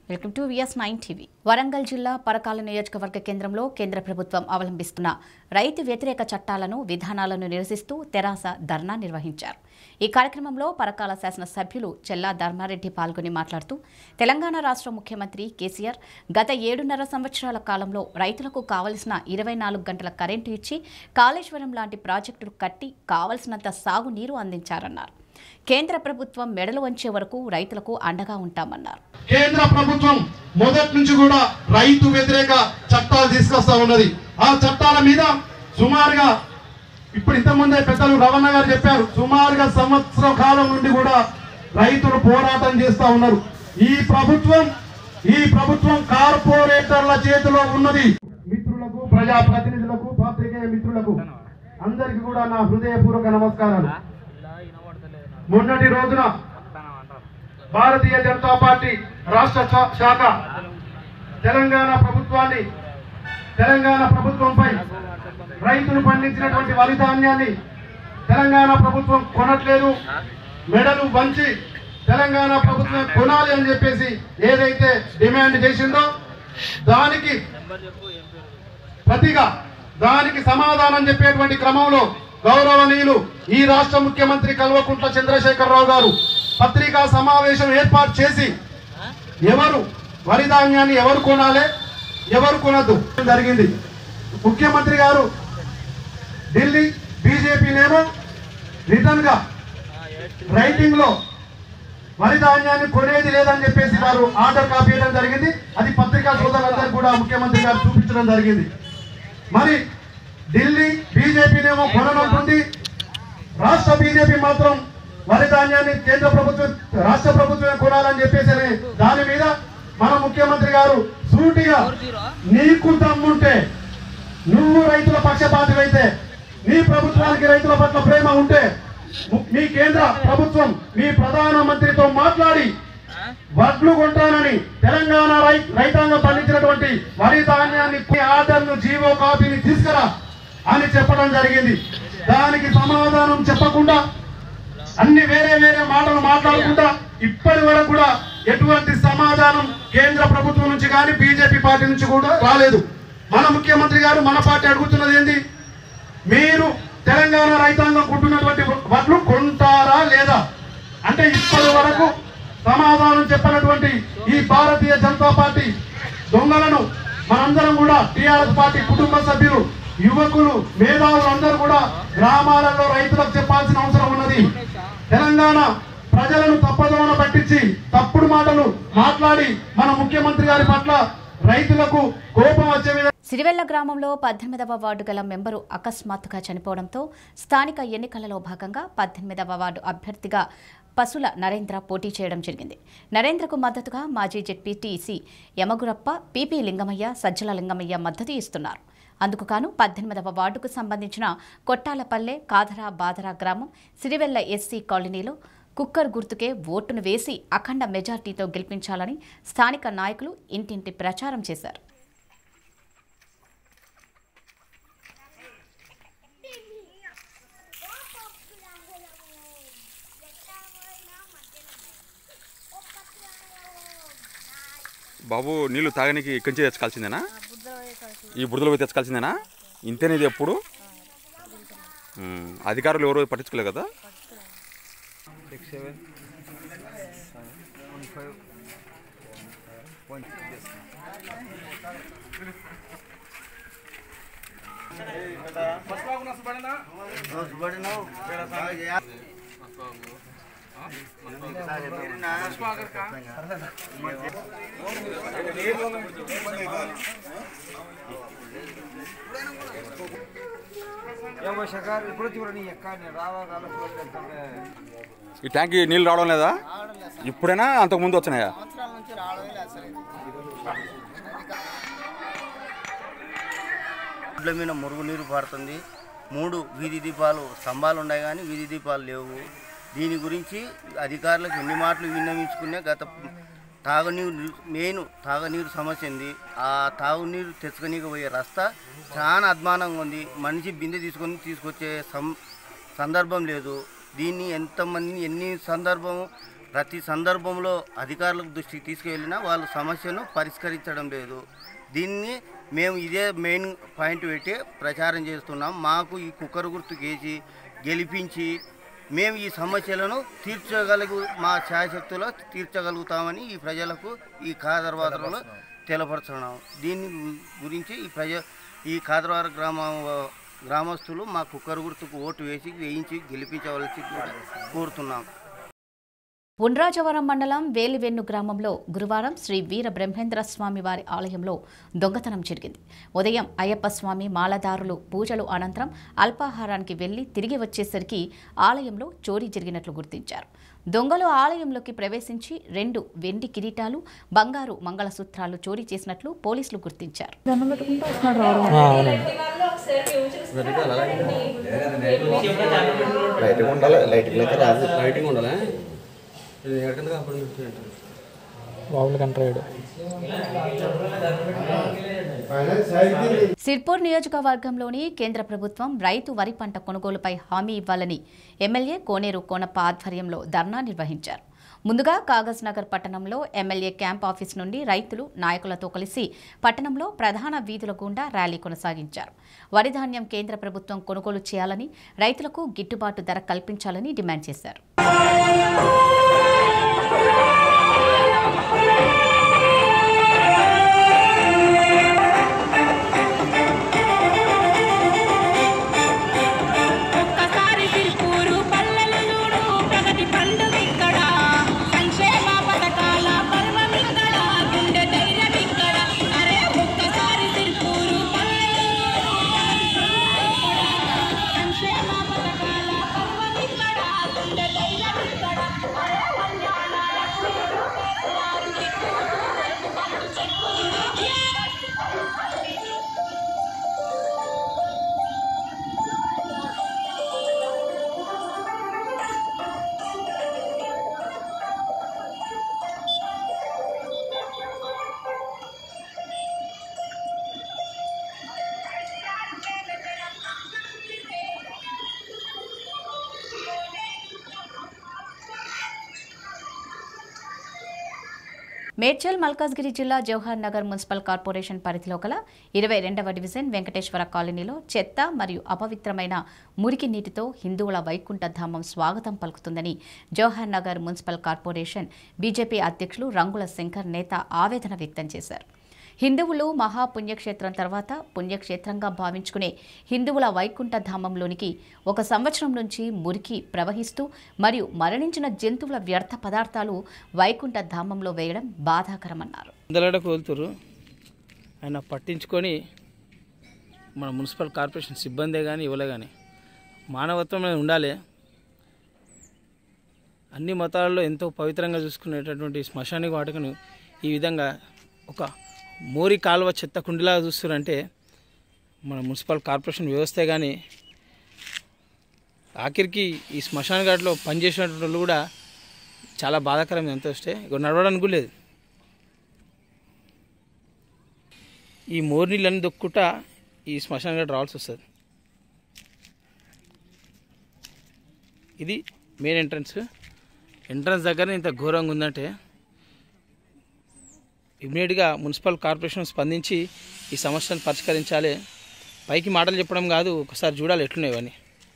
Welcome to V S nine TV Warangal జిల్లా పరకాల నియోజకవర్గ కేంద్రంలో కేంద్ర ప్రభుత్వం అవలంబిస్తున్న రైతు వ్యతిరేక చట్టాలను విధానాలను నిరసిస్తూ తెరాస ధర్నా నిర్వహించారు ఈ కార్యక్రమంలో పరకాల శాసనసభ్యులు చెల్లా ధర్మారెడ్డి పాల్గొని మాట్లాడుతూ తెలంగాణ రాష్ట్ర ముఖ్యమంత్రి కేసీఆర్ గత ఏడున్నర సంవత్సరాల కాలంలో రైతులకు కావలసిన ఇరవై నాలుగు గంటల కరెంటు ఇచ్చి కాళేశ్వరం లాంటి ప్రాజెక్టులు కట్టి కావలసినంత సాగునీరు అందించారన్నారు కేంద్ర ప్రభుత్వం మెడలు వంచే వరకు రైతులకు అండగా ఉంటామన్నారు కేంద్ర ప్రభుత్వం మొదటి నుంచి కూడా రైతు వ్యతిరేక చట్టాలు తీసుకొస్తా ఉన్నది ఆ చట్టాల మీద సుమారుగా ఇప్పుడు ఇంతకుముందే పెద్దలు రవణ గారు చెప్పారు సుమారుగా సంవత్సరం కాలం నుండి కూడా రైతులు పోరాటం చేస్తా ఉన్నారు ఈ ప్రభుత్వం ఈ ప్రభుత్వం కార్పొరేటర్ల చేతిలో ఉన్నది మిత్రులకు ప్రజా ప్రతినిధులకు పాత్రికేయ మిత్రులకు అందరికీ కూడా నా హృదయపూర్వక నమస్కారాలు మొన్నటి రోజున భారతీయ జనతా పార్టీ రాష్ట్ర శా- శాఖ తెలంగాణ ప్రభుత్వాన్ని తెలంగాణ ప్రభుత్వంపై రైతులు పండించినటువంటి వరి ధాన్యాన్ని తెలంగాణ ప్రభుత్వం కొనట్లేదు మెడలు వంచి తెలంగాణ ప్రభుత్వం కొనాలి అని చెప్పేసి ఏదైతే డిమాండ్ చేసిందో దానికి ప్రతిగా దానికి సమాధానం చెప్పేటువంటి క్రమంలో గౌరవనీయులు ఈ రాష్ట్ర ముఖ్యమంత్రి కల్వకుంట్ల చంద్రశేఖరరావు గారు పత్రికా సమావేశం ఏర్పాటు చేసి ఎవరు వరి ధాన్యాన్ని ఎవరు కొనాలి ఎవరు కొనద్దు జరిగింది ముఖ్యమంత్రి గారు ఢిల్లీ బీజేపీనేమో రిటర్న్ గా రైటింగ్ లో వరి ధాన్యాన్ని కొనేది లేదని చెప్పేసి వారు ఆర్డర్ కాపీ చేయడం జరిగింది అది పత్రికా సోదరులందరూ కూడా ముఖ్యమంత్రి గారు చూపించడం జరిగింది మరి ఢిల్లీ బీజేపీనేమో కొననుంటుంది రాష్ట్ర బీజేపీ మాత్రం వరి ధాన్యాన్ని కేంద్ర ప్రభుత్వం రాష్ట్ర ప్రభుత్వమే కొనాలని చెప్పేసి అని దాని మీద మన ముఖ్యమంత్రి గారు సూటిగా నీకు దమ్ముంటే నువ్వు రైతుల పక్షపాతివైతే నీ ప్రభుత్వానికి రైతుల పట్ల ప్రేమ ఉంటే ము- మీ కేంద్ర ప్రభుత్వం మీ ప్రధానమంత్రితో మాట్లాడి వడ్లు కొంటానని తెలంగాణ రై- రైతాంగం పండించినటువంటి వరి ధాన్యాన్ని కొన్ని ఆర్డర్ను జీవో కాపీని తీసుకురా అని చెప్పడం జరిగింది దానికి సమాధానం చెప్పకుండా అన్ని వేరే వేరే మాటలు మాట్లాడుకుంటా ఇప్పటి వరకు కూడా ఎటువంటి సమాధానం కేంద్ర ప్రభుత్వం నుంచి కానీ బీజేపీ పార్టీ నుంచి కూడా రాలేదు మన ముఖ్యమంత్రి గారు మన పార్టీ అడుగుతున్నది ఏంటి మీరు తెలంగాణ రైతాంగం కొంటున్నటువంటి వడ్లు కొంటారా లేదా అంటే ఇప్పటి వరకు సమాధానం చెప్పినటువంటి ఈ భారతీయ జనతా పార్టీ దొంగలను మనందరం కూడా టిఆర్ఎస్ పార్టీ కుటుంబ సభ్యులు యువకులు మేధావులు అందరూ కూడా గ్రామాలలో రైతులకు చెప్పాల్సిన అవసరం ఉన్నది తెలంగాణ ప్రజలను తప్పదోన పట్టించి తప్పుడు మాటలు మాట్లాడి మన ముఖ్యమంత్రి గారి పట్ల రైతులకు కోపం వచ్చే విధంగా సిరివెల్ల గ్రామంలో పద్దెనిమిదవ వార్డు గల మెంబరు అకస్మాత్తుగా చనిపోవడంతో స్థానిక ఎన్నికలలో భాగంగా పద్దెనిమిదవ వార్డు అభ్యర్థిగా పసుల నరేంద్ర పోటీ చేయడం జరిగింది నరేంద్రకు మద్దతుగా మాజీ జెడ్పీటీసీ యమగురప్ప పీపీ లింగమయ్య సజ్జల లింగమయ్య మద్దతు ఇస్తున్నారు అందుకు గాను పద్దెనిమిదవ వార్డుకు సంబంధించిన కొట్టాలపల్లె కాదరా బాదరా గ్రామం సిరివెల్ల ఎస్సీ కాలనీలో కుక్కర్ గుర్తుకే ఓటును వేసి అఖండ మెజార్టీతో గెలిపించాలని స్థానిక నాయకులు ఇంటింటి ప్రచారం చేశారు బాబు నీళ్ళు తాగడానికి ఇక్కడి నుంచి తెచ్చుకోవాల్సిందేనా ఈ బురదలో పోయి తెచ్చుకోవాల్సిందేనా ఇంతేనా ఇది ఎప్పుడు ఉమ్, అధికారులు ఎవరు పట్టించుకోలేదు కదా six seven one five one ఏమో షకార్ ఇప్పుడు చూడండి ఎక్కడ రావా కాలం ఈ ట్యాంక్కి నీళ్ళు రావడం లేదా ఇప్పుడైనా అంతకు ముందు వచ్చినాయా రోడ్ల మీద మురుగునీరు పారుతుంది మూడు వీధి దీపాలు స్తంభాలు ఉన్నాయి కానీ వీధి దీపాలు లేవు దీని గురించి అధికారులకు ఎన్ని మాటలు విన్నవించుకునే గత తాగునీరు మెయిన్ తాగునీరు సమస్య ఉంది ఆ తాగునీరు తెచ్చుకోనీకి పోయే రస్తా చాలా అధ్వానంగా ఉంది మనిషి బిందె తీసుకొని తీసుకొచ్చే సం సందర్భం లేదు దీన్ని ఎంతమంది ఎన్ని సందర్భం ప్రతి సందర్భంలో అధికారులకు దృష్టికి తీసుకువెళ్ళినా వాళ్ళు సమస్యను పరిష్కరించడం లేదు దీన్ని మేము ఇదే మెయిన్ పాయింట్ పెట్టి ప్రచారం చేస్తున్నాం మాకు ఈ కుక్కర్ గుర్తు గేసి గెలిపించి మేము ఈ సమస్యలను తీర్చగలుగు మా ఛాయశక్తిలో తీర్చగలుగుతామని ఈ ప్రజలకు ఈ కాదర్వాదలో తెలపరుచున్నాం దీని గు- గురించి ఈ ప్రజ ఈ కాదర్వార గ్రామ గ్రామస్తులు మా కుక్కర్ గుర్తుకు ఓటు వేసి వేయించి గెలిపించవలసి కోరుతున్నాం ఉండ్రాజవరం మండలం వేలివెన్ను గ్రామంలో గురువారం శ్రీ వీర బ్రహ్మేంద్ర స్వామి వారి ఆలయంలో దొంగతనం జరిగింది ఉదయం అయ్యప్ప స్వామి మాలదారులు పూజలు అనంతరం అల్పాహారానికి వెళ్లి తిరిగి వచ్చేసరికి ఆలయంలో చోరీ జరిగినట్లు గుర్తించారు దొంగలు ఆలయంలోకి ప్రవేశించి రెండు వెండి కిరీటాలు బంగారు మంగళసూత్రాలు చోరీ చేసినట్లు పోలీసులు గుర్తించారు లైట్గా ఉండాలి లైట్గా లేక రాదు లైటింగ్ ఉండాలి ఇది ఎక్కడికి అప్పుడు బాబులు కంట్రాడు సిర్పూర్ నియోజకవర్గంలోని కేంద్ర ప్రభుత్వం రైతు వరి పంట కొనుగోలుపై హామీ ఇవ్వాలని ఎమ్మెల్యే కోనేరు కోనప్ప ఆధ్వర్యంలో ధర్నా నిర్వహించారు ముందుగా కాగజ్ నగర్ పట్టణంలో ఎమ్మెల్యే క్యాంప్ ఆఫీస్ నుండి రైతులు నాయకులతో కలిసి పట్టణంలో ప్రధాన వీధుల గుండా ర్యాలీ కొనసాగించారు వరి ధాన్యం కేంద్ర ప్రభుత్వం కొనుగోలు చేయాలని రైతులకు గిట్టుబాటు ధర కల్పించాలని డిమాండ్ చేశారు ఒక్కసారి సిరిపూరు పల్లెలు చూడు ప్రగతి పండుగ ఇక్కడ సంక్షేమ పథకాల పర్వం ఇక్కడ గుండె ధైర్యం ఇక్కడ అరే ఒక్కసారి సిరిపూరు పల్లెలు చూడు సంక్షేమ పథకాల పర్వం ఇక్కడ గుండె ధైర్యం ఇక్కడ అరే కళ్యాణ లక్ష్మి మేడ్చల్ మల్కాజ్గిరి జిల్లా జవహర్ నగర్ మున్సిపల్ కార్పొరేషన్ పరిధిలో గల ఇరవై రెండవ డివిజన్ వెంకటేశ్వర కాలనీలో చెత్త మరియు అపవిత్రమైన మురికి నీటితో హిందువుల వైకుంఠ ధామం స్వాగతం పలుకుతుందని Jawahar Nagar municipal corporation BJP అధ్యక్షులు రంగుల శంకర్ నేత ఆవేదన వ్యక్తం చేశారు హిందువులు మహాపుణ్యక్షేత్రం తర్వాత పుణ్యక్షేత్రంగా భావించుకునే హిందువుల వైకుంఠ ధామంలోనికి ఒక సంవత్సరం నుంచి మురికి ప్రవహిస్తూ మరియు మరణించిన జంతువుల వ్యర్థ పదార్థాలు వైకుంఠ ధామంలో వేయడం బాధాకరమన్నారు అందరూ కోలుతురు ఆయన పట్టించుకొని మన మున్సిపల్ కార్పొరేషన్ సిబ్బందే కానీ ఇవ్వలే కానీ మానవత్వం అనేది ఉండాలి అన్ని మతాలలో ఎంతో పవిత్రంగా చూసుకునేటటువంటి శ్మశానిక వాటికను ఈ విధంగా ఒక మోరి కాలువ చెత్త కుండిలాగా చూస్తున్నారంటే మన మున్సిపల్ కార్పొరేషన్ వ్యవస్థే కానీ ఆఖరికి ఈ శ్మశాన ఘాట్లో పనిచేసినటువంటి వాళ్ళు కూడా చాలా బాధాకరం ఎంత వస్తే ఇక నడవడానికి కూడా లేదు ఈ మోర్ నీళ్ళని దొక్కుంటా ఈ శ్మశాన ఘాట్ రావాల్సి వస్తుంది ఇది మెయిన్ ఎంట్రన్స్ ఎంట్రన్స్ దగ్గర ఇంత ఘోరంగా ఉందంటే ఇమ్మీడియట్గా మున్సిపల్ కార్పొరేషన్ స్పందించి ఈ సమస్యను పరిష్కరించాలి పైకి మాటలు చెప్పడం కాదు ఒకసారి చూడాలి ఎట్లున్నాయి ఇవన్నీ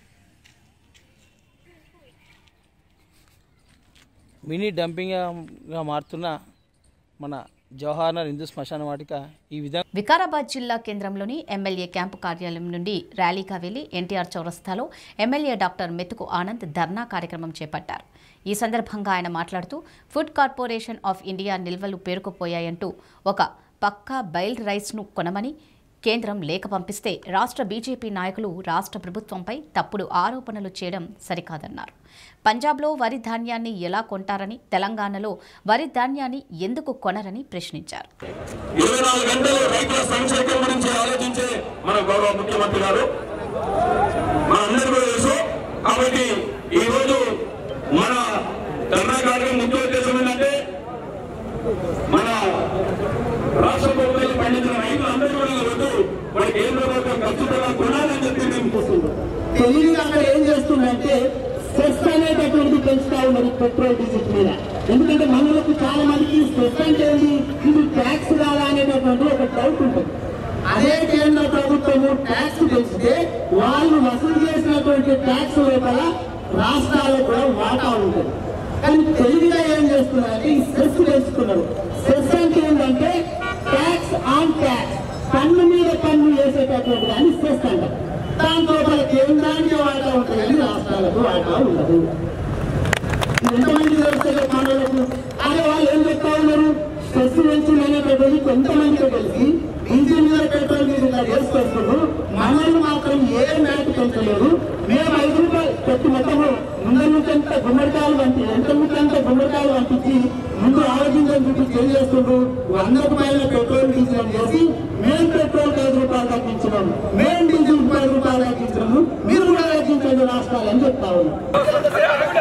మినీ డంపింగ్గా మారుతున్న మన జవహర్లాల్ హిందూ శ్మశాన వాటిక ఈ విధంగా వికారాబాద్ జిల్లా కేంద్రంలోని ఎమ్మెల్యే క్యాంపు కార్యాలయం నుండి ర్యాలీగా వెళ్లి ఎన్టీఆర్ చౌరస్తాలో ఎమ్మెల్యే డాక్టర్ మెతుకు ఆనంద్ ధర్నా కార్యక్రమం చేపట్టారు ఈ సందర్భంగా ఆయన మాట్లాడుతూ ఫుడ్ కార్పొరేషన్ ఆఫ్ ఇండియా నిల్వలు పేరుకుపోయాయంటూ ఒక పక్కా బైల్ రైస్ను కొనమని కేంద్రం లేఖ పంపిస్తే రాష్ట్ర బీజేపీ నాయకులు రాష్ట్ర ప్రభుత్వంపై తప్పుడు ఆరోపణలు చేయడం సరికాదన్నారు పంజాబ్లో వరి ధాన్యాన్ని ఎలా కొంటారని తెలంగాణలో వరి ధాన్యాన్ని ఎందుకు కొనరని ప్రశ్నించారు ఇరవై నాలుగు గంటలు రైతుల సంక్షేమం గురించి ఆలోచించే మన గౌరవ ముఖ్యమంత్రి గారు మన అందరికీ కూడా తెలుసు కాబట్టి ఈ రోజు మన ధర్నా కార్యక్రమం ముఖ్య ఉద్దేశం ఏంటంటే మన రాష్ట్ర ప్రభుత్వం పండించిన రైతులందరికీ కూడా వద్దు మన కేంద్ర ప్రభుత్వం ఖచ్చితంగా కొనాలని చెప్పి మేము చూస్తున్నాం తెలివిగా అక్కడ ఏం చేస్తుందంటే సెస్ అనేటటువంటిది పెంచుతా ఉన్నది పెట్రోల్ డీజిల్ మీద ఎందుకంటే మనలకు చాలా మందికి స్ట్రెస్ అంటే ఏంటి ఇది ట్యాక్స్ కాదా అనేటటువంటి ఒక డౌట్ ఉంటుంది అదే కేంద్ర ప్రభుత్వము ట్యాక్స్ పెంచితే వాళ్ళు వసూలు చేసినటువంటి ట్యాక్స్ లోపల రాష్ట్రాలకు కూడా వాటా ఉంటుంది కానీ తెలివిగా ఏం చేస్తున్నారంటే ఈ సెస్ పెంచుతున్నారు సెస్ అంటే ఏంటంటే ట్యాక్స్ ఆన్ ట్యాక్స్ పన్ను మీద పన్ను వేసేటటువంటి దాన్ని సెస్ అంటారు దాంతో మన కేంద్రానికి వాటా ఉంటుంది కానీ రాష్ట్రాలకు వాటా ఉండదు ఇది ఎంతమంది తెలుస్తుంది మనలకు అదే వాళ్ళు ఏం చెప్తా ఉన్నారు స్ట్రెస్ పెంచింది అనేటటువంటి కొంతమందికి తెలిసి డీజిల్ మీద పెట్రోల్ మీద ఇలా చేసుకొస్తున్నారు మనల్ని మాత్రం ఏ మ్యాట్ పెంచలేదు మేము ఐదు రూపాయలు పెట్టి మొత్తము ముందు నుంచి ఎంత గుమ్మడికాయలు పంపి ఎంత నుంచి అంత గుమ్మడికాయలు పంపించి ముందు ఆలోచించని చెప్పి ఏం చేస్తుండ్రు వందకు పైన పెట్రోల్ డీజిల్ అని చేసి మేము పెట్రోల్ ఐదు రూపాయలు తగ్గించినాం మేము డీజిల్ పది రూపాయలు తగ్గించినాము మీరు కూడా తగ్గించండి రాష్ట్రాలు అని చెప్తా ఉన్నాం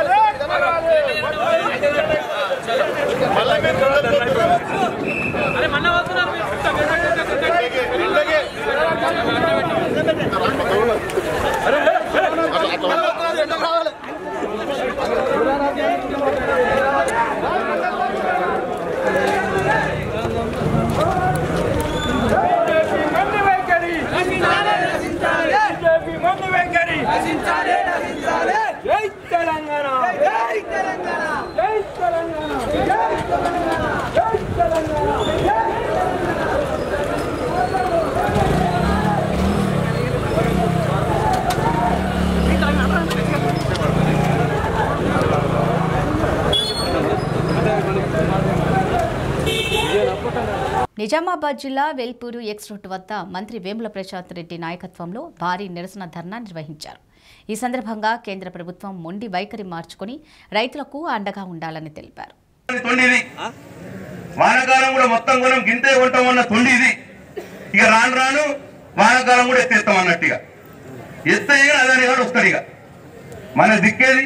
నిజామాబాద్ జిల్లా వేల్పూరు ఎక్స్ రోడ్డు వద్ద మంత్రి వేముల ప్రశాంత్ రెడ్డి నాయకత్వంలో భారీ నిరసన ధర్నా నిర్వహించారు ఈ సందర్భంగా కేంద్ర ప్రభుత్వం మొండి వైఖరి మార్చుకుని రైతులకు అండగా ఉండాలని తెలిపారు తొండి ఇది వానకాలం కూడా మొత్తం గుణం గింతే కొంటామన్న తొండి ఇది ఇక రాను రాను వానకాలం కూడా ఎత్తేస్తాం అన్నట్టుగా ఎత్తే ఇక అదాని గారు వస్తాడు ఇక మన దిక్కేది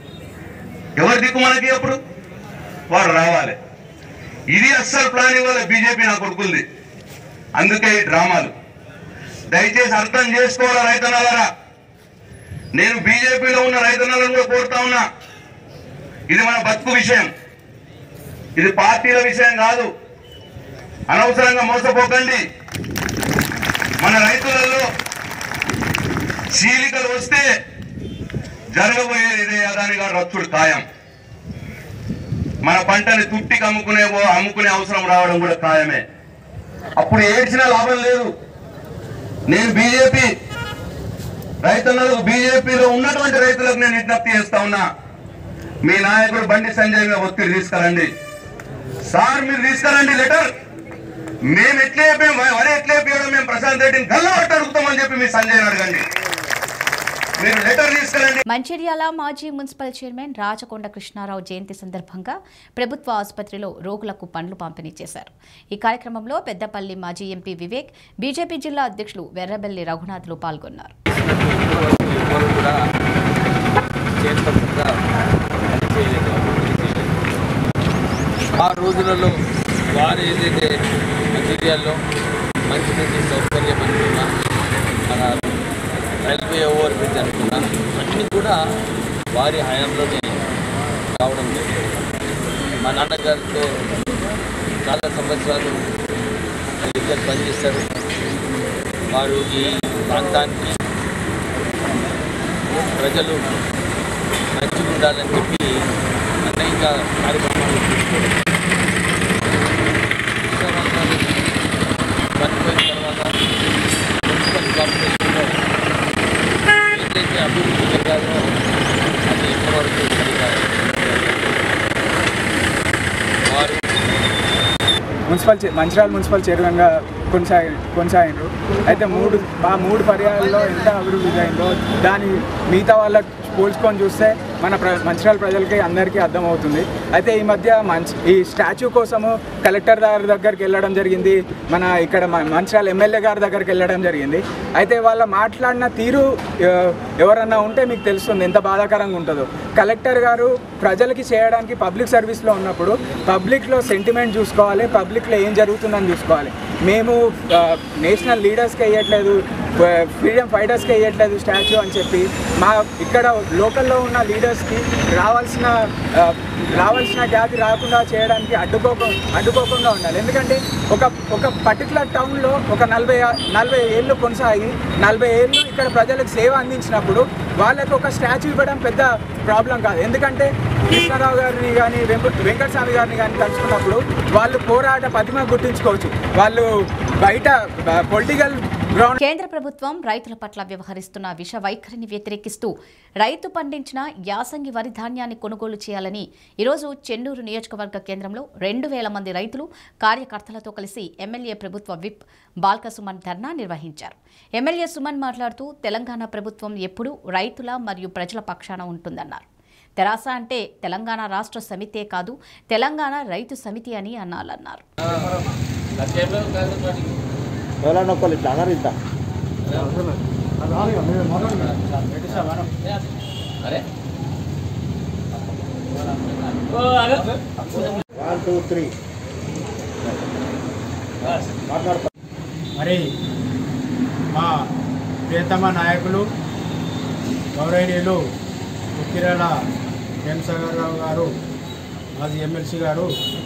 ఎవరి దిక్కు మనకి అప్పుడు వాడు రావాలి ఇది అస్సలు ప్లానింగ్ వల్ల బీజేపీ నా కొడుకుంది అందుకే ఈ డ్రామాలు దయచేసి అర్థం చేసుకోవాలా రైతన్నలారా నేను బీజేపీలో ఉన్న రైతన్నలను కూడా కోరుతా ఉన్నా ఇది మన బతుకు విషయం ఇది పార్టీల విషయం కాదు అనవసరంగా మోసపోకండి మన రైతులలో చీలికలు వస్తే జరగబోయేది ఇదే అదాని గారు రచ్చుడు ఖాయం మన పంటని తుట్టికి అమ్ముకునే అమ్ముకునే అవసరం రావడం కూడా ఖాయమే అప్పుడు ఏడ్చిన లాభం లేదు నేను బీజేపీ రైతులకు బీజేపీలో ఉన్నటువంటి రైతులకు నేను విజ్ఞప్తి చేస్తా ఉన్నా మీ నాయకుడు బండి సంజయ్ మీద ఒత్తిడి తీసుకురండి సార్ మీరు తీసుకురండి లెటర్ మేము ఎట్లా చెప్పాం వరి ఎట్లా చెప్పాడు మేము ప్రశాంత్ రెడ్డిని గల్లా పట్టి అడుగుతామని చెప్పి మీ సంజయ్ అడగండి మీరు లెటర్ తీసుకురండి మంచిర్యాల మాజీ మున్సిపల్ చైర్మన్ రాచకొండ కృష్ణారావు జయంతి సందర్భంగా ప్రభుత్వ ఆసుపత్రిలో రోగులకు పండ్లు పంపిణీ చేశారు ఈ కార్యక్రమంలో పెద్దపల్లి మాజీ ఎంపీ వివేక్ బీజేపీ జిల్లా అధ్యక్షులు వెర్రబెల్లి రఘునాథ్లు పాల్గొన్నారు ఎవరు కూడా చైర్పర్సన్గా పనిచేయలేదు అభివృద్ధి చేయలేదు ఆ రోజులలో వారు ఏదైతే మెటీరియల్లో మంచి మంచి సౌకర్యం అనుకున్నా మన రైల్వే ఓవర్ బ్రిడ్జ్ అనుకున్నా అన్నీ కూడా వారి హయాంలోనే రావడం జరిగింది మా నాన్నగారితో చాలా సంవత్సరాలు ఇద్దరు పనిచేస్తారు వారు ఈ ప్రాంతానికి ప్రజలు మంచిగా ఉండాలని చెప్పి అనేక కార్యక్రమాలు తీసుకోవడం విశ్వనాథాలు చనిపోయిన తర్వాత మున్సిపల్ కార్పొరేషన్లో ఏదైతే అభివృద్ధి జరిగాదో అది ఇప్పటివరకు జరిగాయి వారు మున్సిపల్ చే- మంచిర్యాల మున్సిపల్ చైర్మన్గా కొనసాగి కొనసాగినారు అయితే మూడు ఆ మూడు పర్యాయాల్లో ఎంత అభివృద్ధి అయిందో దాని మిగతా వాళ్ళకి పోల్చుకొని చూస్తే మన ప్ర మంచిర్యాల ప్రజలకి అందరికీ అర్థమవుతుంది అయితే ఈ మధ్య మంచి ఈ స్టాచ్యూ కోసము కలెక్టర్ గారి దగ్గరికి వెళ్ళడం జరిగింది మన ఇక్కడ మ- మంచిర్యాల ఎమ్మెల్యే గారి దగ్గరికి వెళ్ళడం జరిగింది అయితే వాళ్ళ మాట్లాడిన తీరు ఆ, ఎవరన్నా ఉంటే మీకు తెలుస్తుంది ఎంత బాధాకరంగా ఉంటుందో కలెక్టర్ గారు ప్రజలకి చేయడానికి పబ్లిక్ సర్వీస్లో ఉన్నప్పుడు పబ్లిక్లో సెంటిమెంట్ చూసుకోవాలి పబ్లిక్లో ఏం జరుగుతుందని చూసుకోవాలి మేము ఆ, నేషనల్ లీడర్స్కి వేయట్లేదు ఫ్రీడమ్ ఫైటర్స్కే వేయట్లేదు స్టాచ్యూ అని చెప్పి మా ఇక్కడ లోకల్లో ఉన్న లీడర్స్కి రావాల్సిన ఆ, రావాల్సిన జాతి రాకుండా చేయడానికి అడ్డుకోక అడ్డుకోకుండా ఉండాలి ఎందుకంటే ఒక ఒక పర్టికులర్ టౌన్లో ఒక నలభై నలభై ఏళ్ళు కొనసాగి నలభై ఏళ్ళు ఇక్కడ ప్రజలకు సేవ అందించినప్పుడు వాళ్ళకి ఒక స్టాచ్యూ ఇవ్వడం పెద్ద ప్రాబ్లం కాదు ఎందుకంటే కృష్ణారావు గారిని కానీ వెంకట వెంకటస్వామి గారిని కానీ తలుచుకున్నప్పుడు వాళ్ళు పోరాట ప్రతిమ గుర్తించుకోవచ్చు వాళ్ళు బయట పొలిటికల్ గ్రౌండ్ కేంద్ర ప్రభుత్వం రైతుల పట్ల వ్యవహరిస్తున్న విష వైఖరిని వ్యతిరేకిస్తూ రైతు పండించిన యాసంగి వరి ధాన్యాన్ని కొనుగోలు చేయాలని ఈరోజు చెన్నూరు నియోజకవర్గ కేంద్రంలో రెండు వేల మంది రైతులు కార్యకర్తలతో కలిసి ఎమ్మెల్యే ప్రభుత్వ విప్ బాల్క సుమన్ ధర్నా నిర్వహించారు ఎమ్మెల్యే సుమన్ మాట్లాడుతూ తెలంగాణ ప్రభుత్వం ఎప్పుడూ రైతుల మరియు ప్రజల పక్షాన ఉంటుందన్నారు తెరాస అంటే తెలంగాణ రాష్ట్ర సమితే కాదు తెలంగాణ రైతు సమితి అని అన్నాలన్నారు ఎవరన్నా ఒకళ్ళు ఇట్లా అన్నారు ఇంత అరే వన్ టూ త్రీ మాట్లాడతా మరి మా ప్రియతమ నాయకులు గౌరవనీయులు ఉక్కిరాల ప్రేమసాగర్ రావు గారు మాజీ ఎమ్మెల్సీ గారు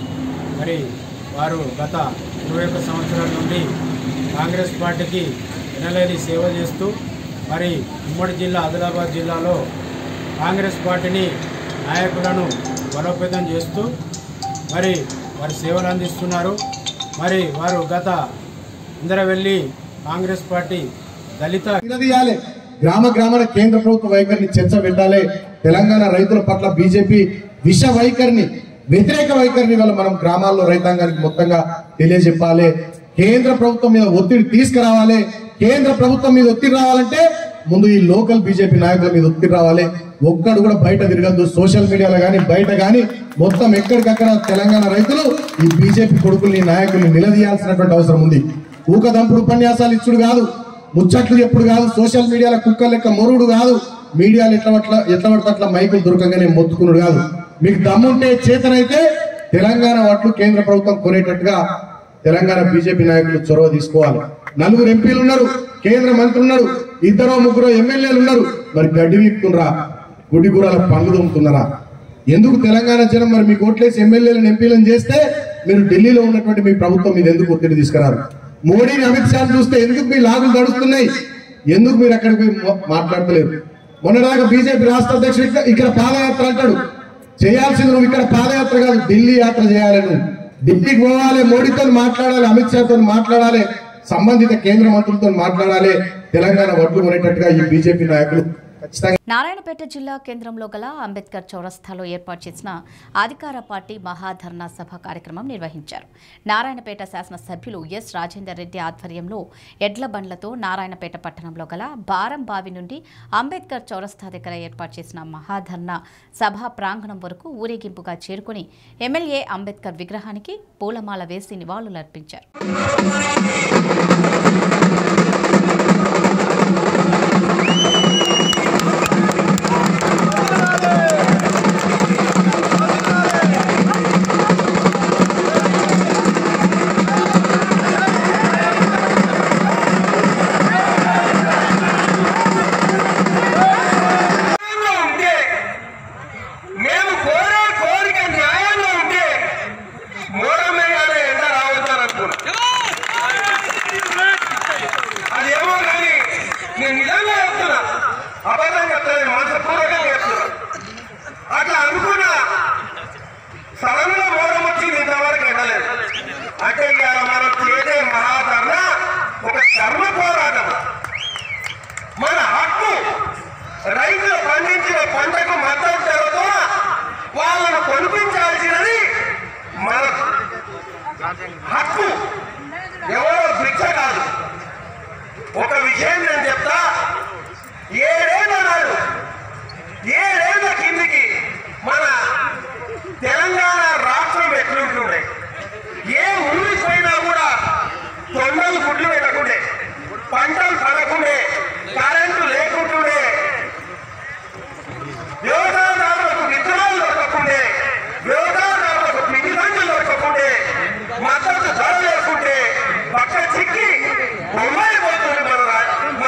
మరి వారు గత ఇరవై ఒక్క సంవత్సరాల నుండి కాంగ్రెస్ పార్టీకి వినలేని సేవ చేస్తూ మరి ఉమ్మడి జిల్లా ఆదిలాబాద్ జిల్లాలో కాంగ్రెస్ పార్టీని నాయకులను బలోపేతం చేస్తూ మరి వారు సేవలు అందిస్తున్నారు మరి వారు గత ఇందరవెల్లి కాంగ్రెస్ పార్టీ దళిత నిలదీయాలి గ్రామ గ్రామాల కేంద్ర ప్రభుత్వ వైఖరిని చర్చ పెట్టాలి తెలంగాణ రైతుల పట్ల బీజేపీ విష వైఖరిని వ్యతిరేక వైఖరిని వల్ల మనం గ్రామాల్లో రైతాంగానికి మొత్తంగా తెలియజెప్పాలి కేంద్ర ప్రభుత్వం మీద ఒత్తిడి తీసుకురావాలి కేంద్ర ప్రభుత్వం మీద ఒత్తిడి రావాలంటే ముందు ఈ లోకల్ బీజేపీ నాయకుల మీద ఒత్తిడి రావాలి ఒక్కడు కూడా బయట తిరగద్దు సోషల్ మీడియాలో కానీ బయట కానీ మొత్తం ఎక్కడికక్కడ తెలంగాణ రైతులు ఈ బీజేపీ కొడుకుల్ని నాయకుల్ని నిలదీయాల్సినటువంటి అవసరం ఉంది ఊకదంపుడు ఉపన్యాసాలు ఇచ్చుడు కాదు ముచ్చట్లు ఎప్పుడు కాదు సోషల్ మీడియాలో కుక్క లెక్క మొరుడు కాదు మీడియాలు ఎట్లా పట్ల ఎట్లా పడితే అట్లా మైకులు దొరకంగానే మొత్తుకున్నాడు కాదు మీకు దమ్ముంటే చేతనైతే తెలంగాణ వాట్లు కేంద్ర ప్రభుత్వం కొనేటట్టుగా తెలంగాణ బీజేపీ నాయకులు చొరవ తీసుకోవాలి నలుగురు ఎంపీలు ఉన్నారు కేంద్ర మంత్రి ఉన్నారు ఇద్దరు ముగ్గురు ఎమ్మెల్యేలు ఉన్నారు మరి గడ్డి వీపుతున్నారా గుడి గురాల పండ్లు దొమ్ముతున్నారా ఎందుకు తెలంగాణ జనం మరి మీకు ఓట్లేసి ఎమ్మెల్యేలను ఎంపీలను చేస్తే మీరు ఢిల్లీలో ఉన్నటువంటి మీ ప్రభుత్వం మీద ఎందుకు ఒత్తిడి తీసుకురారు మోడీని అమిత్ షా చూస్తే ఎందుకు మీ లాగులు నడుస్తున్నాయి ఎందుకు మీరు అక్కడికి పోయి మా- మాట్లాడతలేరు మొన్నదాకా బీజేపీ రాష్ట్ర అధ్యక్షుడు ఇక్కడ- ఇక్కడ పాదయాత్ర అంటాడు చేయాల్సింది నువ్వు ఇక్కడ పాదయాత్ర కాదు ఢిల్లీ యాత్ర చేయాలి నువ్వు ఢిల్లీకి పోవాలి మోడీతో మాట్లాడాలి అమిత్ షాతో మాట్లాడాలి సంబంధిత కేంద్ర మంత్రులతో మాట్లాడాలి తెలంగాణ వడ్లు కొనేటట్టుగా ఈ బీజేపీ నాయకులు ఖచ్చితంగా నారాయణపేట జిల్లా కేంద్రంలో గల అంబేద్కర్ చౌరస్తాలో ఏర్పాటు చేసిన అధికార పార్టీ మహాధర్నా సభ కార్యక్రమం నిర్వహించారు నారాయణపేట శాసనసభ్యులు ఎస్ రాజేందర్ రెడ్డి ఆధ్వర్యంలో ఎడ్ల బండ్లతో నారాయణపేట పట్టణంలో గల బారం బావి నుండి అంబేద్కర్ చౌరస్తా దగ్గర ఏర్పాటు చేసిన మహాధర్నా సభా ప్రాంగణం వరకు ఊరేగింపుగా చేరుకుని ఎమ్మెల్యే అంబేద్కర్ విగ్రహానికి పూలమాల వేసి నివాళులర్పించారు ఉంటే మేము కోరే కోరిక న్యాయంగా ఉంటే మూడమేగానే ఎండ రావద్దనుకున్నా అదేమో కానీ నేను నిజంగా చెప్తున్నా అబద్ధం చెప్తాను మనసపూర్వకంగా చెప్తున్నా అట్లా అనుకున్నా సడన్ గా మోడం వచ్చింది ఇంతవరకు ఎండలేదు అంటే ఇవాళ మనం చేసే మహాధరణ ఒక కర్మ పోరాటం మన హక్కు రైతులు పండించిన పంటకు మద్దతు ధరతో వాళ్ళను కొనిపించాల్సినది మన హక్కు ఎవరో భిక్ష కాదు ఒక విషయం నేను చెప్తా ఏడేళ్ళ నాడు ఏడేళ్ల కిందికి మన తెలంగాణ రాష్ట్రం ఎట్లుంటుండే ఏ ఊరికి పోయినా కూడా తొండలు గుడ్లు పెట్టకుండే పంటలు పడకుండే కరెంటు లేకుంటుండే వ్యవసాయదారులకు విత్తనాలు దొరకకుండే వ్యవసాయదారులకు పిండి సంచులు దొరకకుండే మద్దతు ధర లేకుంటే పక్క చిక్కి బొమ్మాయి పోతుంది మన రా-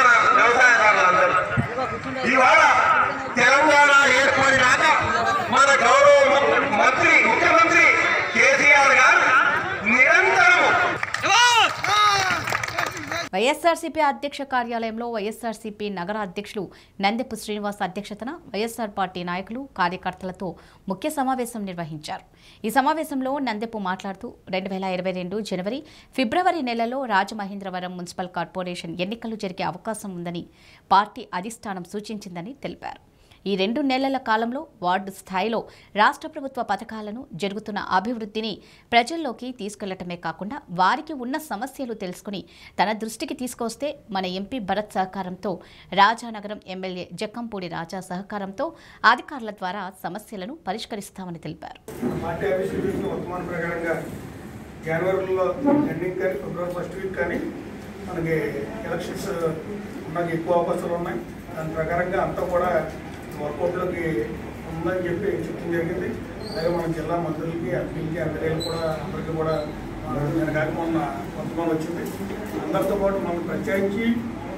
వైఎస్ఆర్సీపీ అధ్యక్ష కార్యాలయంలో వైఎస్ఆర్సీపీ నగర అధ్యక్షులు నందెపు శ్రీనివాస్ అధ్యక్షతన వైఎస్ఆర్ పార్టీ నాయకులు కార్యకర్తలతో ముఖ్య సమావేశం నిర్వహించారు ఈ సమావేశంలో నందెపు మాట్లాడుతూ రెండు వేల ఇరవై రెండు జనవరి ఫిబ్రవరి నెలలో రాజమహేంద్రవరం మున్సిపల్ కార్పొరేషన్ ఎన్నికలు జరిగే అవకాశం ఉందని పార్టీ అధిష్టానం సూచించిందని తెలిపారు ఈ రెండు నెలల కాలంలో వార్డు స్థాయిలో రాష్ట్ర ప్రభుత్వ పథకాలను జరుగుతున్న అభివృద్ధిని ప్రజల్లోకి తీసుకెళ్లటమే కాకుండా వారికి ఉన్న సమస్యలు తెలుసుకుని తన దృష్టికి తీసుకొస్తే మన ఎంపీ భరత్ సహకారంతో రాజానగరం ఎమ్మెల్యే జక్కంపూడి రాజా సహకారంతో అధికారుల ద్వారా సమస్యలను పరిష్కరిస్తామని తెలిపారు పార్టీ ఆఫీసులు చూసిన వర్తమాన ప్రకారంగా జనవరిలో ఎండింగ్ కానీ ఫిబ్రవరి ఫస్ట్ వీక్ కానీ మనకి ఎలక్షన్స్ ఉన్నది ఎక్కువ అవకాశాలు ఉన్నాయి దాని ప్రకారంగా అంతా కూడా వర్కౌట్లోకి ఉందని చెప్పి చెప్పడం జరిగింది అలాగే మన జిల్లా మంత్రులకి ఎంపీలకి ఎమ్మెల్యేలు కూడా అందరికీ కూడా నేను కాక మొన్న వర్తమానం వచ్చింది అందరితో పాటు మనం ప్రత్యేకించి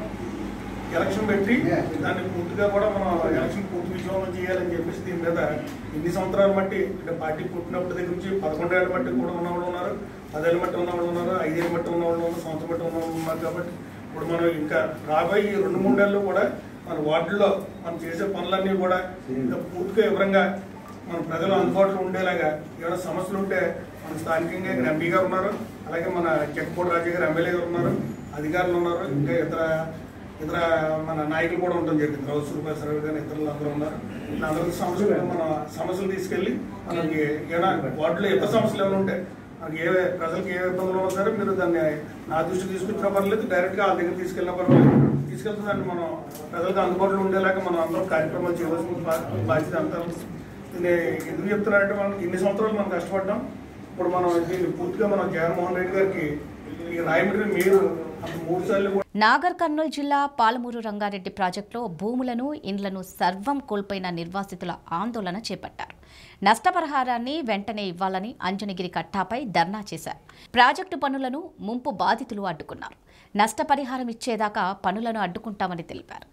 ఎలక్షన్ పెట్టి దాన్ని పూర్తిగా కూడా మనం ఎలక్షన్ పూర్తి విజయవంతం చేయాలని చెప్పేసి దీని మీద ఎన్ని సంవత్సరాలు బట్టి అంటే పార్టీ పుట్టినప్పటి దగ్గర నుంచి పదకొండేళ్ళ బట్టి కూడా ఉన్నవాళ్ళు ఉన్నారు పదేళ్ళ బట్టి ఉన్నవాళ్ళు ఉన్నారు ఐదేళ్ళ బట్టి ఉన్నవాళ్ళు ఉన్నారు సంవత్సరం బట్టి ఉన్నవాళ్ళు ఉన్నారు కాబట్టి ఇప్పుడు మనం ఇంకా రాబోయే ఈ రెండు మూడేళ్ళు కూడా మన వార్డుల్లో మనం చేసే పనులన్నీ కూడా ఇంకా పూర్తిగా వివరంగా మన ప్రజలు అందుబాటులో ఉండేలాగా ఏమైనా సమస్యలు ఉంటే మన స్థానికంగా ఇక్కడ ఎంపీ గారు ఉన్నారు అలాగే మన చెక్కోటి రాజు గారు ఎమ్మెల్యే గారు ఉన్నారు అధికారులు ఉన్నారు ఇంకా ఇతర ఇతర మన నాయకులు కూడా ఉండడం జరిగింది రౌస్ రూపాయలు సర్వే కానీ ఇతరులు అందరూ ఉన్నారు అందరికి సమస్యలు మన సమస్యలు తీసుకెళ్ళి మనకి ఏమైనా వార్డులో ఇతర సమస్యలు ఏమైనా ఉంటే మనకి ఏ ప్రజలకు ఏ ఇబ్బందులు ఉన్నా సరే మీరు దాన్ని నా దృష్టికి తీసుకొచ్చినా పర్లేదు డైరెక్ట్గా వాళ్ళ దగ్గర తీసుకెళ్ళినా పర్లేదు తీసుకెళ్తే దాన్ని మనం ప్రజలకు అందుబాటులో ఉండేలాగా మనం అందరం కార్యక్రమాలు చేయవలసిన బా- బాధ్యత అంతా ఉంది. దీన్ని ఎందుకు చెప్తున్నారంటే మనం ఇన్ని సంవత్సరాలు మనం కష్టపడ్డాం ఇప్పుడు మనం దీన్ని పూర్తిగా మనం జగన్మోహన్ రెడ్డి గారికి ఈ రాయమండ్రి మీరు అప్పుడు మూడు సార్లు కూడా నాగర్ కర్నూలు జిల్లా పాలమూరు రంగారెడ్డి ప్రాజెక్టులో భూములను ఇండ్లను సర్వం కోల్పోయిన నిర్వాసితుల ఆందోళన చేపట్టారు నష్టపరిహారాన్ని వెంటనే ఇవ్వాలని అంజనగిరి కట్టాపై ధర్నా చేశారు ప్రాజెక్టు పనులను ముంపు బాధితులు అడ్డుకున్నారు నష్టపరిహారం ఇచ్చేదాకా పనులను అడ్డుకుంటామని తెలిపారు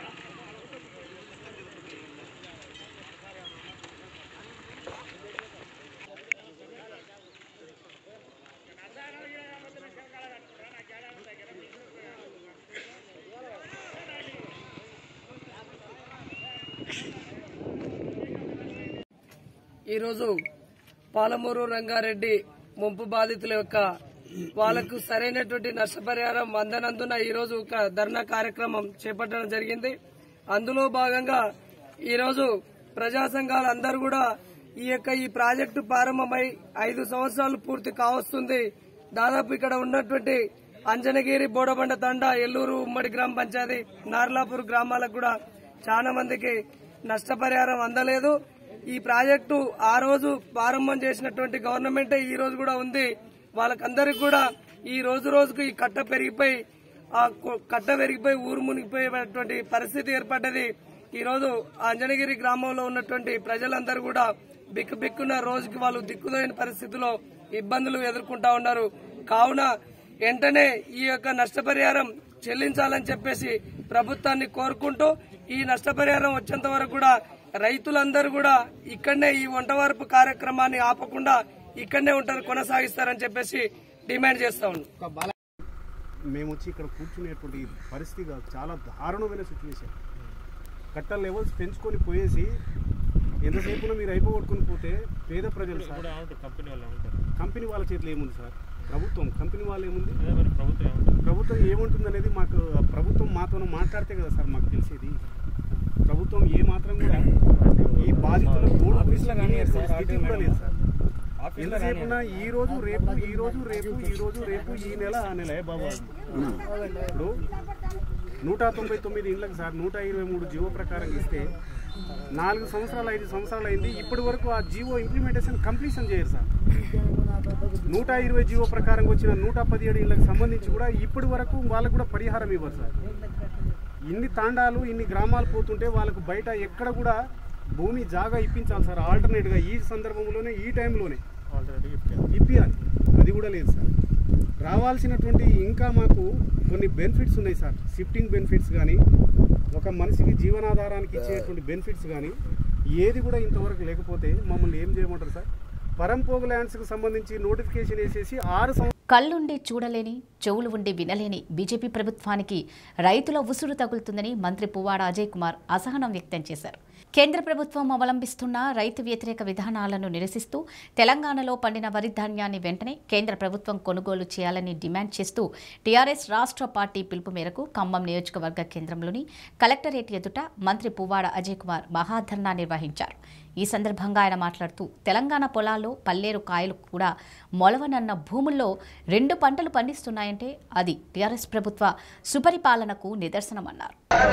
ఈరోజు పాలమూరు రంగారెడ్డి ముంపు బాధితుల యొక్క వాళ్లకు సరైనటువంటి నష్టపరిహారం అందనందున ఈరోజు ఒక ధర్నా కార్యక్రమం చేపట్టడం జరిగింది అందులో భాగంగా ఈరోజు ప్రజా సంఘాలు అందరూ కూడా ఈ యొక్క ఈ ప్రాజెక్టు ప్రారంభమై ఐదు సంవత్సరాలు పూర్తి కావస్తుంది దాదాపు ఇక్కడ ఉన్నటువంటి అంజనగిరి బోడబండ తండ ఎల్లూరు ఉమ్మడి గ్రామ పంచాయతీ నార్లాపూర్ గ్రామాలకు కూడా చాలా మందికి నష్టపరిహారం అందలేదు ఈ ప్రాజెక్టు ఆ రోజు ప్రారంభం చేసినటువంటి గవర్నమెంట్ ఈ రోజు కూడా ఉంది వాళ్ళకందరికి కూడా ఈ రోజు రోజుకు ఈ కట్ట పెరిగిపోయి ఆ కొ- కట్ట పెరిగిపోయి ఊరు మునిగిపోయేటువంటి పరిస్థితి ఏర్పడ్డది ఈ రోజు అంజనగిరి గ్రామంలో ఉన్నటువంటి ప్రజలందరూ కూడా బిక్కు బిక్కున రోజుకి వాళ్ళు దిక్కులేని పరిస్థితిలో ఇబ్బందులు ఎదుర్కొంటా ఉన్నారు కావున వెంటనే ఈ యొక్క నష్టపరిహారం చెల్లించాలని చెప్పేసి ప్రభుత్వాన్ని కోరుకుంటూ ఈ నష్టపరిహారం వచ్చేంత వరకు కూడా రైతులందరూ కూడా ఇక్కడనే ఈ వంటవార్పు కార్యక్రమాన్ని ఆపకుండా ఇక్కడనే ఉంటారు కొనసాగిస్తారని చెప్పేసి డిమాండ్ చేస్తా ఉన్నాం మేము వచ్చి ఇక్కడ కూర్చునేటువంటి పరిస్థితి కాదు. చాలా దారుణమైన సిచ్యువేషన్ కట్ట లెవెల్స్ పెంచుకొని పోయేసి ఎంతసేపున మీరు అయిపోగొట్టుకుని పోతే పేద ప్రజలు సార్ కంపెనీ వాళ్ళు ఉంటారు కంపెనీ వాళ్ళ చేతిలో ఏముంది సార్ ప్రభుత్వం కంపెనీ వాళ్ళు ఏముంది మరి ప్రభుత్వం ఏమంటుంది? ప్రభుత్వం ఏముంటుంది అనేది మాకు ప్రభుత్వం మాతో మాట్లాడితే కదా సార్ మాకు తెలిసేది ప్రభుత్వం ఏ మాత్రం కూడా ఈ బాధితులకు మూడు స్థితి కూడా లేదు సార్ ఎంతసేపున ఈ రోజు రేపు ఈ రోజు రేపు ఈ రోజు రేపు ఈ నెల ఆ నెల ఏ బాబా ఇప్పుడు నూట తొంభై తొమ్మిది ఇండ్లకు సార్ నూట ఇరవై మూడు జీవో ప్రకారం ఇస్తే నాలుగు సంవత్సరాలు ఐదు సంవత్సరాలు అయింది ఇప్పటి వరకు ఆ జీవో ఇంప్లిమెంటేషన్ కంప్లీషన్ చేయరు సార్ నూట ఇరవై జీవో ప్రకారం వచ్చిన నూట పదిహేడు ఇళ్ళకి సంబంధించి కూడా ఇప్పటి వరకు వాళ్ళకు కూడా పరిహారం ఇవ్వరు సార్ ఇన్ని తాండాలు ఇన్ని గ్రామాలు పోతుంటే వాళ్ళకు బయట ఎక్కడ కూడా భూమి జాగా ఇప్పించాలి సార్ ఆల్టర్నేట్గా ఈ సందర్భంలోనే ఈ టైంలోనే ఇప్పియాలి అది కూడా లేదు సార్ రావాల్సినటువంటి ఇంకా మాకు కొన్ని బెనిఫిట్స్ ఉన్నాయి సార్ షిఫ్టింగ్ బెనిఫిట్స్ కానీ ఒక మనిషికి జీవనాధారానికి ఇచ్చేటువంటి బెనిఫిట్స్ కానీ ఏది కూడా ఇంతవరకు లేకపోతే మమ్మల్ని ఏం చేయమంటారు సార్ పరంపోగు ల్యాండ్స్కి సంబంధించి నోటిఫికేషన్ వేసేసి ఆరు సంవత్సరాలు కళ్ళుండి చూడలేని చెవులు ఉండి వినలేని బీజేపీ ప్రభుత్వానికి రైతుల ఉసురు తగులుతుందని మంత్రి పువ్వాడ అజయ్ కుమార్ అసహనం వ్యక్తం చేశారు కేంద్ర ప్రభుత్వం అవలంబిస్తున్న రైతు వ్యతిరేక విధానాలను నిరసిస్తూ తెలంగాణలో పండిన వరి ధాన్యాన్ని వెంటనే కేంద్ర ప్రభుత్వం కొనుగోలు చేయాలని డిమాండ్ చేస్తూ టీఆర్ఎస్ రాష్ట్ర పార్టీ పిలుపు మేరకు ఖమ్మం నియోజకవర్గ కేంద్రంలోని కలెక్టరేట్ ఎదుట మంత్రి పువ్వాడ అజయ్ కుమార్ మహాధర్నా నిర్వహించారు ఈ సందర్భంగా ఆయన మాట్లాడుతూ తెలంగాణ పొలాల్లో పల్లేరు కాయలు కూడా మొలవనన్న భూముల్లో రెండు పంటలు పండిస్తున్నాయంటే అది టీఆర్ఎస్ ప్రభుత్వ సుపరిపాలనకు నిదర్శనమన్నారు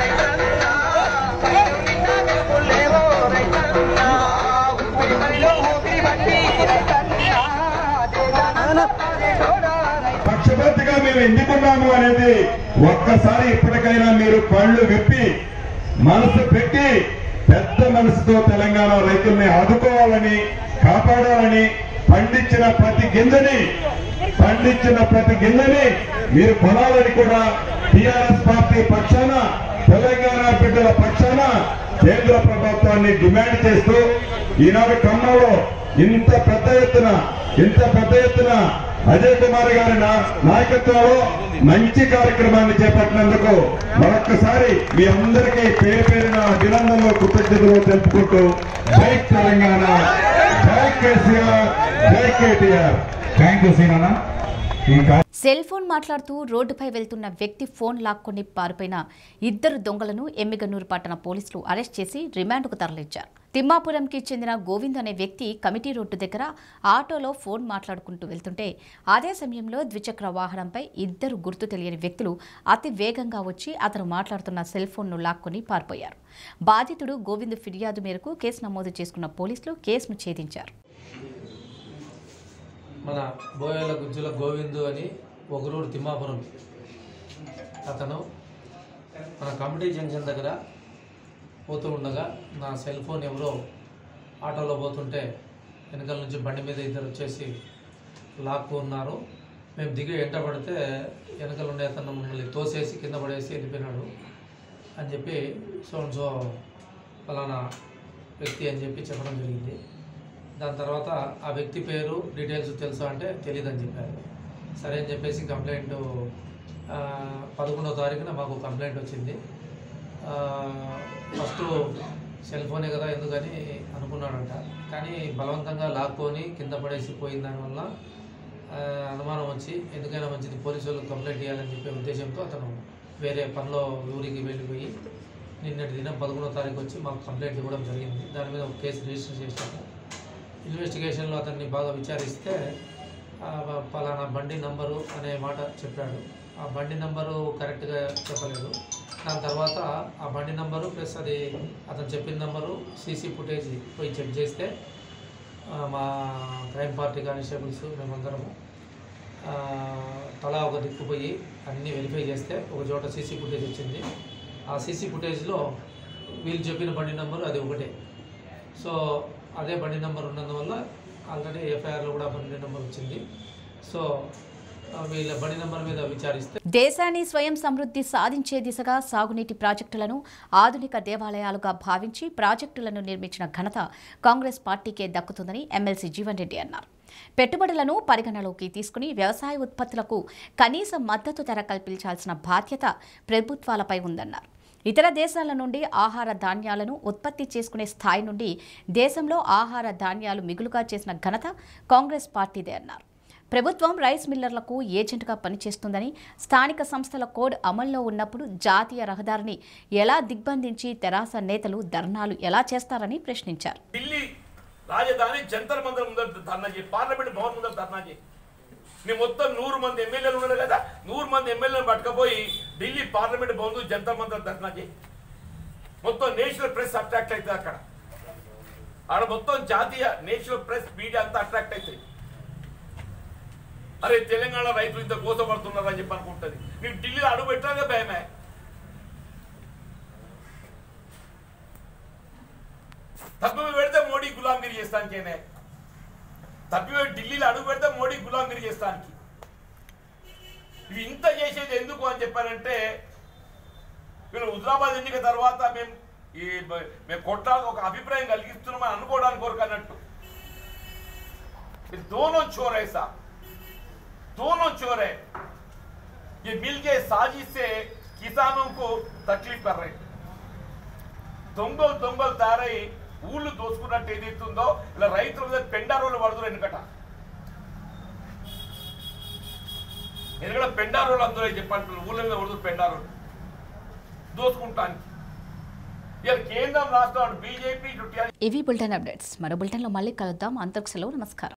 పక్షపాతిగా మేము ఎందుకున్నాము అనేది ఒక్కసారి ఇప్పటికైనా మీరు కళ్ళు విప్పి మనసు పెట్టి పెద్ద మనసుతో తెలంగాణ రైతుల్ని ఆదుకోవాలని కాపాడాలని పండించిన ప్రతి గింజని పండించిన ప్రతి గింజని మీరు కొనాలని కూడా టిఆర్ఎస్ పార్టీ పక్షాన తెలంగాణ బిడ్డల పక్షాన కేంద్ర ప్రభుత్వాన్ని డిమాండ్ చేస్తూ ఈనాడు ఖమ్మంలో ఇంత పెద్ద ఎత్తున ఇంత పెద్ద ఎత్తున అజయ్ కుమార్ గారి నా- నాయకత్వంలో మంచి కార్యక్రమాన్ని చేపట్టినందుకు మరొక్కసారి మీ అందరికీ పేరు పేరున అభినందనలు కృతజ్ఞతలు తెలుపుకుంటూ జై తెలంగాణ జై కేసీఆర్ జై కేటీఆర్ థ్యాంక్ యూ సీనా ఈ కార్య- సెల్ ఫోన్ మాట్లాడుతూ రోడ్డుపై వెళ్తున్న వ్యక్తి ఫోన్ లాక్కొని పారిపోయిన ఇద్దరు దొంగలను ఎమ్మిగనూరు పట్టణ పోలీసులు అరెస్ట్ చేసి రిమాండ్కు తరలించారు తిమ్మాపురంకి చెందిన గోవింద్ అనే వ్యక్తి కమిటీ రోడ్డు దగ్గర ఆటోలో ఫోన్ మాట్లాడుకుంటూ వెళ్తుంటే అదే సమయంలో ద్విచక్ర వాహనంపై ఇద్దరు గుర్తు తెలియని వ్యక్తులు అతి వేగంగా వచ్చి అతను మాట్లాడుతున్న సెల్ ఫోన్ను లాక్కొని పారిపోయారు బాధితుడు గోవింద్ ఫిర్యాదు మేరకు కేసు నమోదు చేసుకున్న పోలీసులు కేసును ఛేదించారు మన బోయాల గుజ్జుల గోవిందు అని ఒకరూరు తిమ్మాపురం అతను మన కమిటీ జంక్షన్ దగ్గర పోతూ ఉండగా నా సెల్ ఫోన్ ఎవరో ఆటోలో పోతుంటే వెనకాల నుంచి బండి మీద ఇద్దరు వచ్చేసి లాక్కు ఉన్నారు మేము దిగి వెంట పడితే వెనకాల ఉండే అతను మమ్మల్ని తోసేసి కింద పడేసి వెళ్ళిపోయినాడు అని చెప్పి సో అండ్ సో ఫలానా వ్యక్తి అని చెప్పి చెప్పడం జరిగింది దాని తర్వాత ఆ వ్యక్తి పేరు డీటెయిల్స్ తెలుసా అంటే తెలియదని చెప్పారు సరే అని చెప్పేసి కంప్లైంట్ ఆ, పదకొండవ తారీఖున మాకు కంప్లైంట్ వచ్చింది ఆ, ఫస్ట్ సెల్ ఫోనే కదా ఎందుకని అనుకున్నాడంట కానీ బలవంతంగా లాక్కొని కింద పడేసి పోయిన దానివల్ల ఆ, అనుమానం వచ్చి ఎందుకైనా మంచిది పోలీసు వాళ్ళకి కంప్లైంట్ చేయాలని చెప్పే ఉద్దేశంతో అతను వేరే పనిలో ఊరికి వెళ్ళిపోయి నిన్నటి దినం పదకొండవ తారీఖు వచ్చి మాకు కంప్లైంట్ ఇవ్వడం జరిగింది దాని మీద ఒక కేసు రిజిస్టర్ చేశాము ఇన్వెస్టిగేషన్లో అతన్ని బాగా విచారిస్తే ఆ, పలానా బండి నంబరు అనే మాట చెప్పాడు ఆ బండి నంబరు కరెక్ట్గా చెప్పలేదు దాని తర్వాత ఆ బండి నంబరు ప్లస్ అది అతను చెప్పిన నంబరు సీసీ ఫుటేజ్ పోయి చెక్ చేస్తే ఆ, మా క్రైమ్ పార్టీ కానిస్టేబుల్స్ మేమందరము ఆ, తలా ఒక దిక్కు పోయి అన్నీ వెరిఫై చేస్తే ఒక చోట సీసీ ఫుటేజ్ వచ్చింది ఆ సీసీ ఫుటేజ్లో వీళ్ళు చెప్పిన బండి నెంబర్ అది ఒకటే సో అదే బండి నెంబర్ ఉన్నందువల్ల ఆల్రెడీ ఎఫ్ఐఆర్లో కూడా బండి నెంబర్ వచ్చింది సో ఆ, వీళ్ళ బండి నెంబర్ మీద విచారిస్తే దేశాన్ని స్వయం సమృద్ధి సాధించే దిశగా సాగునీటి ప్రాజెక్టులను ఆధునిక దేవాలయాలుగా భావించి ప్రాజెక్టులను నిర్మించిన ఘనత కాంగ్రెస్ పార్టీకే దక్కుతుందని ఎమ్మెల్సీ జీవన్ రెడ్డి అన్నారు పెట్టుబడులను పరిగణలోకి తీసుకుని వ్యవసాయ ఉత్పత్తులకు కనీస మద్దతు ధర కల్పించాల్సిన బాధ్యత ప్రభుత్వాలపై ఉందన్నారు ఇతర దేశాల నుండి ఆహార ధాన్యాలను ఉత్పత్తి చేసుకునే స్థాయి నుండి దేశంలో ఆహార ధాన్యాలు మిగులుగా చేసిన ఘనత కాంగ్రెస్ పార్టీదే అన్నారు ప్రభుత్వం రైస్ మిల్లర్లకు ఏజెంట్గా పనిచేస్తుందని స్థానిక సంస్థల కోడ్ అమల్లో ఉన్నప్పుడు జాతీయ రహదారిని ఎలా దిగ్బంధించి తెరాస నేతలు ధర్నాలు ఎలా చేస్తారని ప్రశ్నించారు ఢిల్లీ రాజధాని జంతర్ మందర్ ముందర ధర్నా చేయి పార్లమెంట్ భవన్ ముందర ధర్నా చేయి నీ మొత్తం నూరు మంది ఎమ్మెల్యేలు ఉన్నారు కదా నూరు మంది ఎమ్మెల్యేలు పట్టుకపోయి ఢిల్లీ పార్లమెంట్ భవన్ ముందు జంతర్ మందర్ ధర్నా చేయి మొత్తం నేషనల్ ప్రెస్ అట్రాక్ట్ అవుతుంది అక్కడ ఆడ మొత్తం జాతీయ నేషనల్ ప్రెస్ మీడియా అంతా అట్రాక్ట్ అవుతుంది అరే తెలంగాణ రైతులు ఇంత కోసపడుతున్నారు అని చెప్పి అనుకుంటుంది నీకు ఢిల్లీలో అడుగు పెట్టాలిగా భయమే తప్పిపోయి పెడితే మోడీ గులాంగిరి చేస్తానికేనే తప్పిపోయి ఢిల్లీలో అడుగు పెడితే మోడీ గులాంగిరి చేస్తానికి ఇవి ఇంత చేసేది ఎందుకు అని చెప్పారంటే వీళ్ళు హుజరాబాద్ ఎన్నిక తర్వాత మేము ఈ బ- మేము కొట్టాలి ఒక అభిప్రాయం కలిగిస్తున్నామని అనుకోవడానికి కొరకు అన్నట్టు ఇది దోనో చోర్ ఐసా దోనో చోర్ है ये मिल के साजिश से किसानों को तकलीफ कर रहे దొంగలు దొంగలు తయారై ఊళ్ళు దోసుకున్నట్టు ఏదైతుందో ఇలా రైతుల మీద పెండారోలు పడుతున్నారు ఎందుకట ఎందుకంటే పెండారోలు అందరూ చెప్పంటారు ఊళ్ళ మీద పడుతుంది పెండారోలు దోసుకుంటానికి ఇలా కేంద్రం రాష్ట్రం బీజేపీ ఇవి బులెటిన్ అప్డేట్స్ మరో బులెటిన్లో మళ్ళీ కలుద్దాం అంతకు సెలవు నమస్కారం